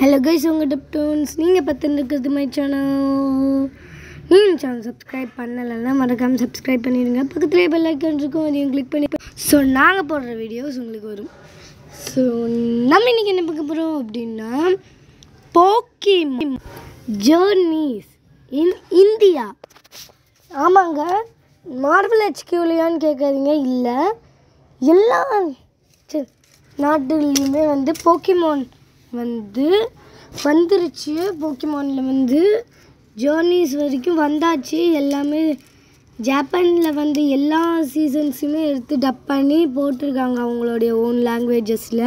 hello guys உங்கள் டப்டோன்ஸ் நீங்கள் பார்த்துருக்கிறது மை சேனல் நீங்கள் சேனல் சப்ஸ்கிரைப் பண்ணலைன்னா மறக்காமல் சப்ஸ்கிரைப் பண்ணிடுங்க பக்கத்துலேயே பெல் ஐக்கன் இருக்கும் அதையும் கிளிக் பண்ணி ஸோ நாங்கள் போடுற வீடியோஸ் உங்களுக்கு வரும் ஸோ நம்ம இன்றைக்கி என்ன பார்க்க போகிறோம் அப்படின்னா போக்கி ஜேர்னிஸ் இன் இந்தியா ஆமாங்க மார்வல் ஹெச்கியூலையான்னு கேட்காதீங்க இல்லை எல்லா சி- நாட்டுலேயுமே வந்து போக்கிமான் வந்து வந்துருச்சு போக்கிமானில் வந்து ஜேர்னிஸ் வரைக்கும் வந்தாச்சு எல்லாமே ஜப்பானில் வந்து எல்லா சீசன்ஸுமே எடுத்து டப் பண்ணி போட்டிருக்காங்க அவங்களுடைய ஓன் லாங்குவேஜஸில்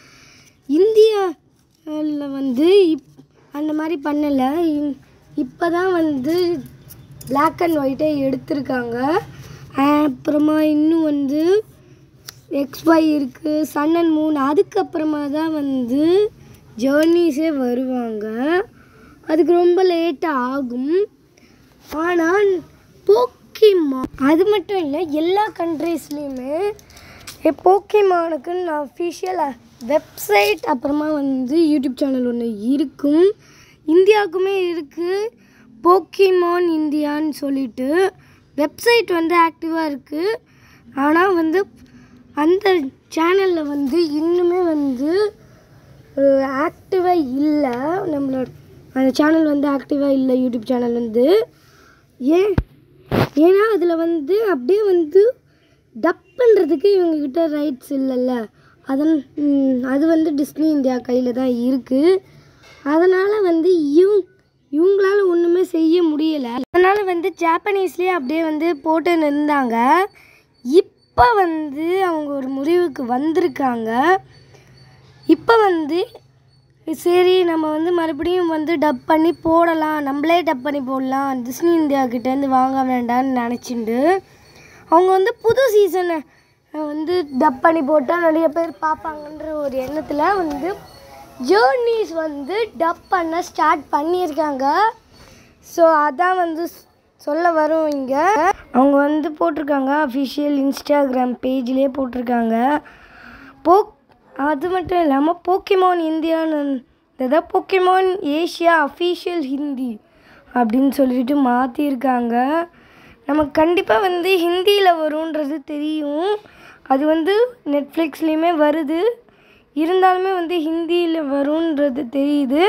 இந்தியாவில் வந்து இப் அந்த மாதிரி பண்ணலை இப்போ தான் வந்து பிளாக் அண்ட் ஒயிட்டே எடுத்திருக்காங்க அப்புறமா இன்னும் வந்து எக்ஸ்ஒய் இருக்குது சன் அண்ட் மூன் அதுக்கப்புறமா தான் வந்து ஜேர்னிஸே வருவாங்க அதுக்கு ரொம்ப லேட்டாக ஆகும் ஆனால் போக்கிமான் அது மட்டும் இல்லை எல்லா கண்ட்ரீஸ்லேயுமே போக்கிமானுக்குன்னு அஃபிஷியல் வெப்சைட் அப்புறமா வந்து யூடியூப் சேனல் ஒன்று இருக்கும் இந்தியாவுக்குமே இருக்குது போக்கிமான் இந்தியான்னு சொல்லிட்டு வெப்சைட் வந்து ஆக்டிவாக இருக்குது ஆனால் வந்து அந்த சேனலில் வந்து இன்னுமே வந்து ஆக்டிவாக இல்லை நம்மளோட அந்த சேனல் வந்து ஆக்டிவாக இல்லை யூடியூப் சேனல் வந்து ஏன் ஏன்னா அதில் வந்து அப்படியே வந்து டப் பண்ணுறதுக்கு இவங்கக்கிட்ட ரைட்ஸ் இல்லைல்ல அதன் ம், அது வந்து டிஸ்னி இந்தியா கையில் தான் இருக்குது அதனால் வந்து இவங்க இவங்களால ஒன்றுமே செய்ய முடியலை அதனால் வந்து ஜாப்பனீஸ்லேயே அப்படியே வந்து போட்டு நின்றாங்க இப்போ வந்து அவங்க ஒரு முடிவுக்கு வந்திருக்காங்க இப்போ வந்து சரி நம்ம வந்து மறுபடியும் வந்து டப் பண்ணி போடலாம் நம்மளே டப் பண்ணி போடலாம் டிஸ்னி இந்தியா கிட்டேருந்து வாங்க வேண்டாம்னு நினச்சிண்டு அவங்க வந்து புது சீசனை வந்து டப் பண்ணி போட்டால் நிறைய பேர் பார்ப்பாங்கன்ற ஒரு எண்ணத்தில் வந்து ஜேர்னிஸ் வந்து டப் பண்ண ஸ்டார்ட் பண்ணியிருக்காங்க ஸோ அதான் வந்து ஸ்- சொல்ல வரும் இங்கே அவங்க வந்து போட்டிருக்காங்க அஃபிஷியல் இன்ஸ்டாகிராம் பேஜ்லேயே போட்டிருக்காங்க போக் அது மட்டும் இல்லாமல் போக்கிமான் இந்தியான்னு ஏதாவது போக்கிமான் ஏஷியா அஃபிஷியல் ஹிந்தி அப்படின்னு சொல்லிட்டு மாற்றிருக்காங்க நமக்கு கண்டிப்பாக வந்து ஹிந்தியில் வரும்ன்றது தெரியும் அது வந்து நெட்ஃப்ளிக்ஸ்லேயுமே வருது இருந்தாலுமே வந்து ஹிந்தியில் வரும்ன்றது தெரியுது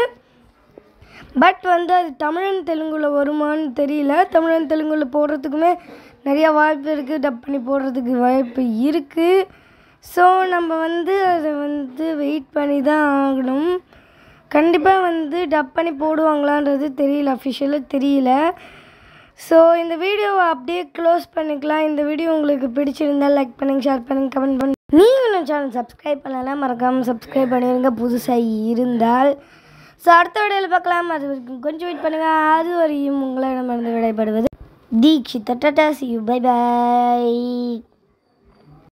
பட் வந்து அது தமிழன் தெலுங்குல வருமான்னு தெரியல தமிழன் தெலுங்குல போடுறதுக்குமே நிறைய வாய்ப்பு இருக்குது டப் பண்ணி போடுறதுக்கு வாய்ப்பு இருக்குது ஸோ நம்ம வந்து அதை வந்து வெயிட் பண்ணி தான் ஆகணும் கண்டிப்பாக வந்து டப் பண்ணி போடுவாங்களான்றது தெரியல அஃபிஷியலாக தெரியல ஸோ இந்த வீடியோவை அப்படியே க்ளோஸ் பண்ணிக்கலாம் இந்த வீடியோ உங்களுக்கு பிடிச்சிருந்தால் லைக் பண்ணுங்கள் ஷேர் பண்ணுங்கள் கமெண்ட் பண்ணுங்க நீங்கள் நம்ம சேனல் சப்ஸ்கிரைப் பண்ணலாம் மறக்காமல் சப்ஸ்கிரைப் பண்ணிடுங்க புதுசாக இருந்தால் ஸோ அடுத்த வீடியோவில் பார்க்கலாம் அது வரைக்கும் கொஞ்சம் வெயிட் பண்ணுங்கள் அது வரையும் உங்களிடமிருந்து விடைபடுவது Dikshit tata see you bye by